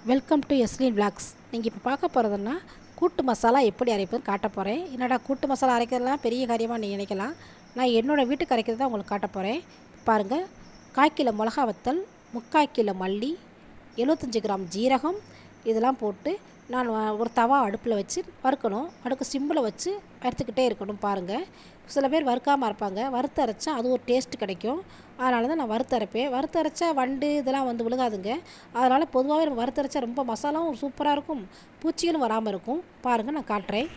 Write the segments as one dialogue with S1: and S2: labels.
S1: welcome to எஸ்லின் vlogs நீங்கள் இப்போ பார்க்க போகிறதுன்னா கூட்டு மசாலா எப்படி அரைப்பதுன்னு காட்ட போகிறேன் என்னடா கூட்டு மசாலா அரைக்கிறதுலாம் பெரிய காரியமாக நீங்கள் நினைக்கலாம் நான் என்னோடய வீட்டுக்கு அரைக்கிறது தான் உங்களுக்கு காட்ட போகிறேன் பாருங்கள் கால் கிலோ மிளகா வத்தல் முக்கால் கிலோ மல்லி எழுபத்தஞ்சி கிராம் ஜீரகம் இதெல்லாம் போட்டு நான் வ- ஒரு தவா அடுப்பில் வச்சு வறுக்கணும் அடுக்கு சிம்பிளை வச்சு வறுத்துக்கிட்டே இருக்கணும் பாருங்கள் சில பேர் வறுக்காமல் அரைப்பாங்க வறுத்து அரைச்சா அது ஒரு டேஸ்ட் கிடைக்கும் அதனால தான் நான் வறுத்து அரைப்பேன் வறுத்து அரைச்சா வண்டு இதெல்லாம் வந்து விழுகாதுங்க அதனால் பொதுவாகவே நம்ம வறுத்து அரைச்சா ரொம்ப மசாலாவும் சூப்பராக இருக்கும் பூச்சிகளும் வராமல் இருக்கும் பாருங்கள் நான் காட்டுறேன்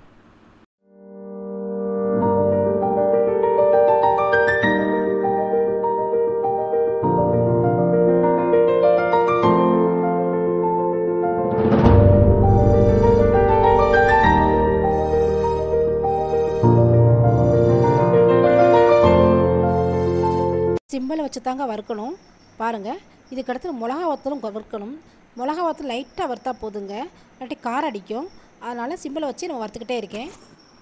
S1: சிம்பிளை வச்சு தாங்க வறுக்கணும் பாருங்கள் இதுக்கடுத்து மிளகா வத்தலும் கொ- வறுக்கணும் மிளகா வத்தல் லைட்டாக வறுத்தா போதுங்க இல்லாட்டி காரம் அடிக்கும் அதனால் சிம்பிளை வச்சு நான் வறுத்துக்கிட்டே இருக்கேன்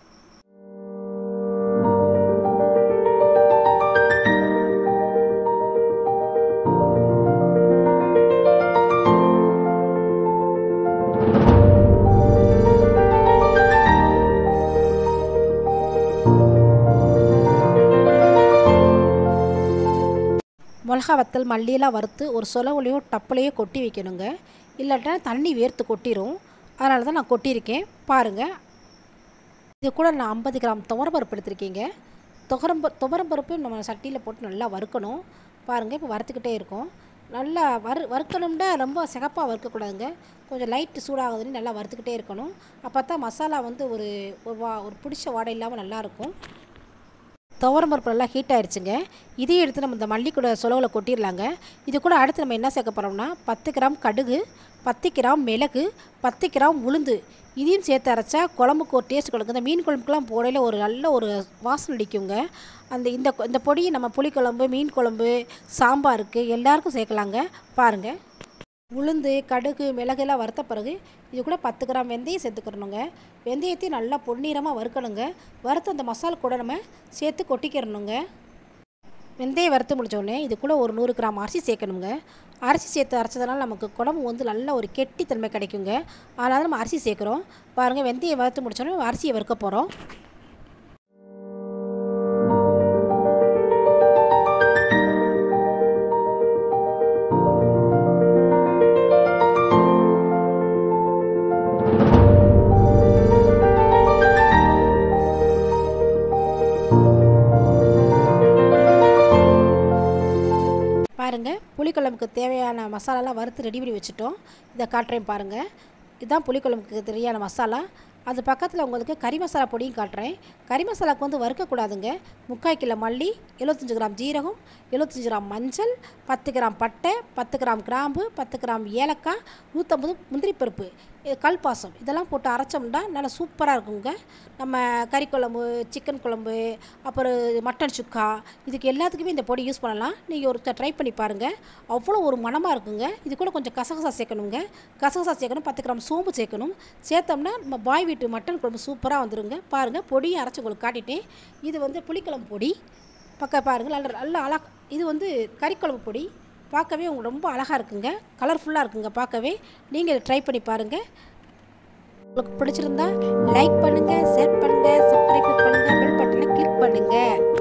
S1: மிளகா வத்தல் மல்லியெல்லாம் வறுத்து ஒரு சொலவுலையோ டப்புலையோ கொட்டி வைக்கணுங்க இல்லாட்டா தண்ணி வேர்த்து கொட்டிரும் அதனால தான் நான் கொட்டியிருக்கேன் பாருங்கள் இது கூட நான் ஐம்பது கிராம் துவரம்பருப்பு எடுத்திருக்கீங்க துவரம்பு துவரம்பருப்பு நம்ம சட்டியில் போட்டு நல்லா வறுக்கணும் பாருங்கள் இப்போ வறுத்துக்கிட்டே இருக்கோம் நல்லா வறு வறுக்கணும்னா ரொம்ப சிகப்பாக வறுக்கக்கூடாதுங்க கொஞ்சம் லைட்டு சூடாகுதுன்னு நல்லா வறுத்துக்கிட்டே இருக்கணும் அப்போ தான் மசாலா வந்து ஒரு ஒரு வா ஒரு பிடிச்ச வாடை இல்லாமல் நல்லாயிருக்கும் துவரம் பருப்பு நல்லா ஹீட் ஆயிடுச்சுங்க இதையும் எடுத்து நம்ம இந்த மல்லி கூட சொலவில் கொட்டிடலாங்க இது கூட அடுத்து நம்ம என்ன சேர்க்க போகிறோம்னா பத்து கிராம் கடுகு பத்து கிராம் மிளகு பத்து கிராம் உளுந்து இதையும் சேர்த்து அரைச்சா குழம்புக்கு ஒரு டேஸ்ட் கொடுக்கும் இந்த மீன் குழம்புக்கெலாம் போடையில் ஒரு நல்ல ஒரு வாசனை அடிக்குங்க அந்த இந்த கொ- இந்த பொடியை நம்ம புளிக்குழம்பு மீன் குழம்பு சாம்பாருக்கு எல்லாருக்கும் சேர்க்கலாங்க பாருங்கள் உளுந்து கடுகு மிளகு எல்லாம் வறுத்த பிறகு இது கூட பத்து கிராம் வெந்தயம் சேர்த்துக்கிறணுங்க வெந்தயத்தையும் நல்லா பொன்னிறமாக வறுக்கணுங்க வறுத்த அந்த மசாலா கூட நம்ம சேர்த்து கொட்டிக்கிறணுங்க வெந்தயம் வறுத்து முடிச்ச உடனே இது கூட ஒரு நூறு கிராம் அரிசி சேர்க்கணுங்க அரிசி சேர்த்து அரைச்சதுனால நமக்கு குழம்பு வந்து நல்ல ஒரு கெட்டித்தன்மை கிடைக்குங்க அதனால நம்ம அரிசி சேர்க்குறோம் பாருங்கள் வெந்தயம் வறுத்து முடிச்ச உடனே அரிசியை வறுக்க போகிறோம் பாருங்கள் புளிக்குழம்புக்கு தேவையான மசாலாலாம் வறுத்து ரெடி பண்ணி வச்சுட்டோம் இதை காட்டுறேன் பாருங்கள் இதுதான் புளிக்குழம்புக்கு தேவையான மசாலா அது பக்கத்தில் உங்களுக்கு கறி மசாலா பொடியும் காட்டுறேன் கறி மசாலாவுக்கு வந்து வறுக்கக்கூடாதுங்க முக்கால் கிலோ மல்லி எழுபத்தஞ்சு கிராம் ஜீரகம் எழுபத்தஞ்சு கிராம் மஞ்சள் பத்து கிராம் பட்டை பத்து கிராம் கிராம்பு பத்து கிராம் ஏலக்காய் நூற்றம்பது முந்திரி பருப்பு இது கல்பாசம் இதெல்லாம் போட்டு அரைச்சோம்னா நல்லா சூப்பராக இருக்குங்க நம்ம கறி குழம்பு சிக்கன் குழம்பு அப்புறம் மட்டன் சுக்கா இதுக்கு எல்லாத்துக்குமே இந்த பொடி யூஸ் பண்ணலாம் நீங்கள் ஒரு ட்ரை பண்ணி பாருங்கள் அவ்வளோ ஒரு மணமாக இருக்குங்க இது கூட கொஞ்சம் கசகசா சேர்க்கணுங்க கசகசா சேர்க்கணும் பத்து கிராம் சோம்பு சேர்க்கணும் சேர்த்தோம்னா நம்ம பாய் வீட்டு மட்டன் குழம்பு சூப்பராக வந்துருங்க பாருங்கள் பொடியும் அரைச்சி உங்களுக்கு காட்டிட்டேன் இது வந்து புளிக்குழம்பு பொடி பக்கம் பாருங்கள் நல்ல நல்ல அழகா இது வந்து கறிக்குழம்பு பொடி பார்க்கவே உங்களுக்கு ரொம்ப அழகாக இருக்குங்க கலர்ஃபுல்லாக இருக்குங்க பார்க்கவே நீங்கள் இதை ட்ரை பண்ணி பாருங்கள் உங்களுக்கு பிடிச்சிருந்தா லைக் பண்ணுங்கள் ஷேர் பண்ணுங்கள் சப்ஸ்கிரைப் பண்ணுங்கள் பெல் பட்டனை கிளிக் பண்ணுங்கள்